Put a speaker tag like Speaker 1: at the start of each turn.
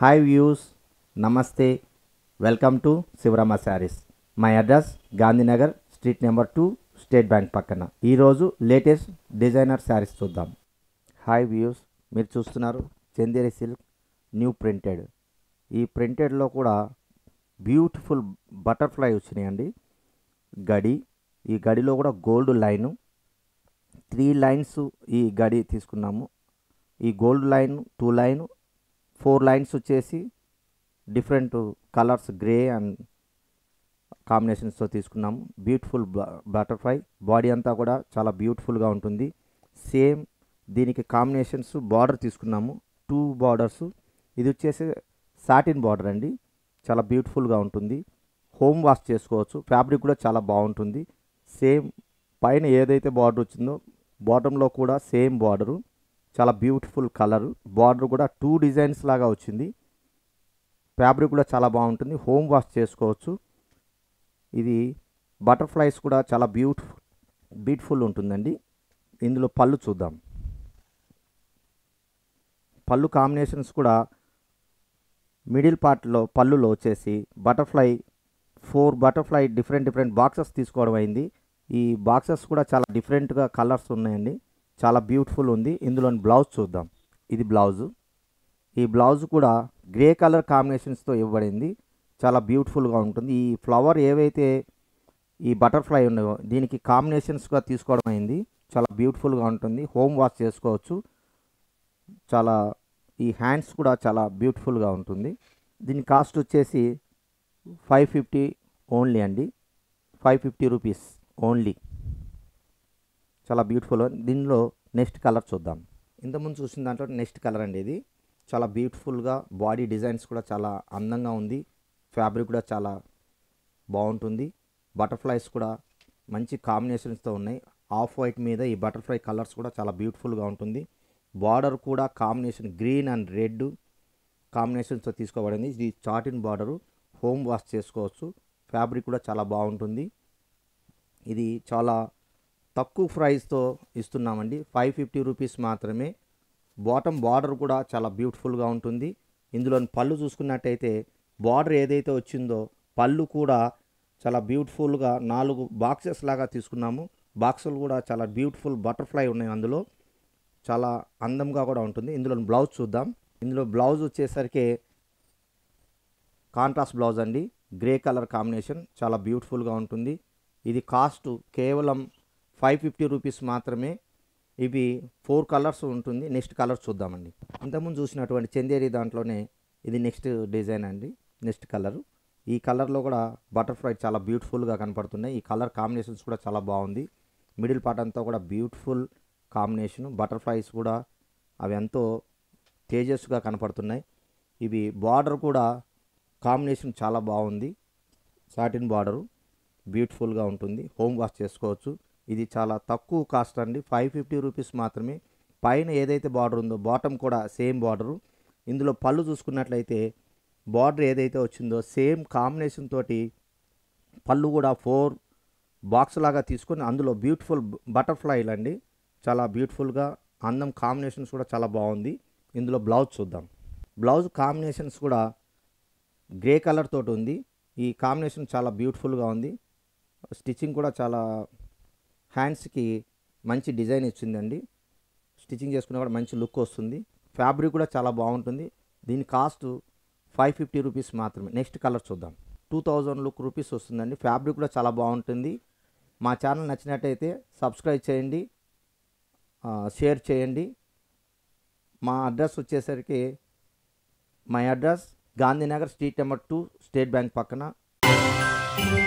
Speaker 1: hi views నమస్తే welcome to Sivarama sarees my address Gandhinagar street number two state bank పక్కన ఈరోజు latest designer saris చూద్దాం hi views మీరు చూస్తున్నారు చందేరి సిల్క్ న్యూ ప్రింటెడ్ ఈ ప్రింటెడ్లో కూడా బ్యూటిఫుల్ బటర్ఫ్లై వచ్చినాయండి గడి ఈ గడిలో కూడా గోల్డ్ లైను త్రీ లైన్స్ ఈ గడి తీసుకున్నాము ఈ gold line two line four lines వచ్చేసి డిఫరెంట్ కలర్స్ గ్రే అండ్ కాంబినేషన్స్తో తీసుకున్నాము బ్యూటిఫుల్ బటర్ఫ్లై బాడీ అంతా కూడా చాలా బ్యూటిఫుల్గా ఉంటుంది సేమ్ దీనికి కాంబినేషన్స్ బార్డర్ తీసుకున్నాము టూ బార్డర్స్ ఇది వచ్చేసి సాటిన్ బార్డర్ అండి చాలా బ్యూటిఫుల్గా ఉంటుంది హోమ్ వాష్ చేసుకోవచ్చు ఫ్యాబ్రిక్ కూడా చాలా బాగుంటుంది సేమ్ పైన ఏదైతే బార్డర్ వచ్చిందో బాటంలో కూడా సేమ్ బార్డరు చాలా బ్యూటిఫుల్ కలర్ బార్డర్ కూడా టూ డిజైన్స్ లాగా వచ్చింది ఫ్యాబ్రిక్ కూడా చాలా బాగుంటుంది హోమ్ వాష్ చేసుకోవచ్చు ఇది బటర్ఫ్లైస్ కూడా చాలా బ్యూటిఫుల్ బ్యూటిఫుల్ ఉంటుందండి ఇందులో పళ్ళు చూద్దాం పళ్ళు కాంబినేషన్స్ కూడా మిడిల్ పార్ట్లో పళ్ళులో వచ్చేసి butterfly four butterfly different different boxes తీసుకోవడం అయింది ఈ బాక్సెస్ కూడా చాలా డిఫరెంట్గా కలర్స్ ఉన్నాయండి చాలా బ్యూటిఫుల్ ఉంది ఇందులో బ్లౌజ్ చూద్దాం ఇది బ్లౌజు ఈ బ్లౌజ్ కూడా గ్రే కలర్ కాంబినేషన్స్తో ఇవ్వబడింది చాలా బ్యూటిఫుల్గా ఉంటుంది ఈ ఫ్లవర్ ఏవైతే ఈ బటర్ఫ్లై ఉన్నాయో దీనికి కాంబినేషన్స్గా తీసుకోవడం అయింది చాలా బ్యూటిఫుల్గా ఉంటుంది హోమ్ వాష్ చేసుకోవచ్చు చాలా ఈ హ్యాండ్స్ కూడా చాలా బ్యూటిఫుల్గా ఉంటుంది దీని కాస్ట్ వచ్చేసి ఫైవ్ ఫిఫ్టీ ఓన్లీ అండి ఫైవ్ ఫిఫ్టీ రూపీస్ ఓన్లీ చాలా బ్యూటిఫుల్ దీనిలో నెక్స్ట్ కలర్ చూద్దాం ఇంతకుముందు చూసిన దాంట్లో నెక్స్ట్ కలర్ అండి ఇది చాలా బ్యూటిఫుల్గా బాడీ డిజైన్స్ కూడా చాలా అందంగా ఉంది ఫ్యాబ్రిక్ కూడా చాలా బాగుంటుంది బటర్ఫ్లైస్ కూడా మంచి కాంబినేషన్స్తో ఉన్నాయి ఆఫ్ వైట్ మీద ఈ బటర్ఫ్లై కలర్స్ కూడా చాలా బ్యూటిఫుల్గా ఉంటుంది బార్డర్ కూడా కాంబినేషన్ గ్రీన్ అండ్ రెడ్ కాంబినేషన్స్తో తీసుకోబడింది ఇది చాటిన్ బార్డరు హోమ్ వాష్ చేసుకోవచ్చు ఫ్యాబ్రిక్ కూడా చాలా బాగుంటుంది ఇది చాలా తక్కువ ప్రైస్తో ఇస్తున్నామండి ఫైవ్ ఫిఫ్టీ రూపీస్ మాత్రమే బాటమ్ బార్డర్ కూడా చాలా బ్యూటిఫుల్గా ఉంటుంది ఇందులో పళ్ళు చూసుకున్నట్టయితే బార్డర్ ఏదైతే వచ్చిందో పళ్ళు కూడా చాలా బ్యూటిఫుల్గా నాలుగు బాక్సెస్ లాగా తీసుకున్నాము బాక్సులు కూడా చాలా బ్యూటిఫుల్ బటర్ఫ్లై ఉన్నాయి అందులో చాలా అందంగా కూడా ఉంటుంది ఇందులో బ్లౌజ్ చూద్దాం ఇందులో బ్లౌజ్ వచ్చేసరికి కాంట్రాస్ట్ బ్లౌజ్ అండి గ్రే కలర్ కాంబినేషన్ చాలా బ్యూటిఫుల్గా ఉంటుంది ఇది కాస్ట్ కేవలం ఫైవ్ ఫిఫ్టీ రూపీస్ మాత్రమే ఇవి ఫోర్ కలర్స్ ఉంటుంది నెక్స్ట్ కలర్ చూద్దామండి ఇంతకుముందు చూసినటువంటి చందేరి దాంట్లోనే ఇది నెక్స్ట్ డిజైన్ అండి నెక్స్ట్ కలర్ ఈ కలర్లో కూడా బటర్ఫ్లై చాలా బ్యూటిఫుల్గా కనపడుతున్నాయి ఈ కలర్ కాంబినేషన్స్ కూడా చాలా బాగుంది మిడిల్ పార్ట్ అంతా కూడా బ్యూటిఫుల్ కాంబినేషన్ బటర్ఫ్లైస్ కూడా అవి ఎంతో తేజస్సుగా కనపడుతున్నాయి ఇవి బార్డర్ కూడా కాంబినేషన్ చాలా బాగుంది సాటిన్ బార్డరు బ్యూటిఫుల్గా ఉంటుంది హోమ్ వాష్ చేసుకోవచ్చు ఇది చాలా తక్కువ కాస్ట్ అండి ఫైవ్ ఫిఫ్టీ రూపీస్ మాత్రమే పైన ఏదైతే బార్డర్ ఉందో బాటమ్ కూడా సేమ్ బార్డరు ఇందులో పళ్ళు చూసుకున్నట్లయితే బార్డర్ ఏదైతే వచ్చిందో సేమ్ కాంబినేషన్ తోటి పళ్ళు కూడా ఫోర్ బాక్స్ లాగా తీసుకొని అందులో బ్యూటిఫుల్ బటర్ఫ్లైలు అండి చాలా బ్యూటిఫుల్గా అందం కాంబినేషన్స్ కూడా చాలా బాగుంది ఇందులో బ్లౌజ్ చూద్దాం బ్లౌజ్ కాంబినేషన్స్ కూడా గ్రే కలర్ తోటి ఉంది ఈ కాంబినేషన్ చాలా బ్యూటిఫుల్గా ఉంది స్టిచ్చింగ్ కూడా చాలా హ్యాండ్స్కి మంచి డిజైన్ ఇచ్చిందండి స్టిచ్చింగ్ చేసుకున్న కూడా మంచి లుక్ వస్తుంది ఫ్యాబ్రిక్ కూడా చాలా బాగుంటుంది దీని కాస్ట్ ఫైవ్ ఫిఫ్టీ రూపీస్ మాత్రమే నెక్స్ట్ కలర్ చూద్దాం టూ థౌజండ్ లుక్ రూపీస్ వస్తుందండి ఫ్యాబ్రిక్ కూడా చాలా బాగుంటుంది మా ఛానల్ నచ్చినట్టయితే సబ్స్క్రైబ్ చేయండి షేర్ చేయండి మా అడ్రస్ వచ్చేసరికి my address Gandhinagar street number two state bank పక్కన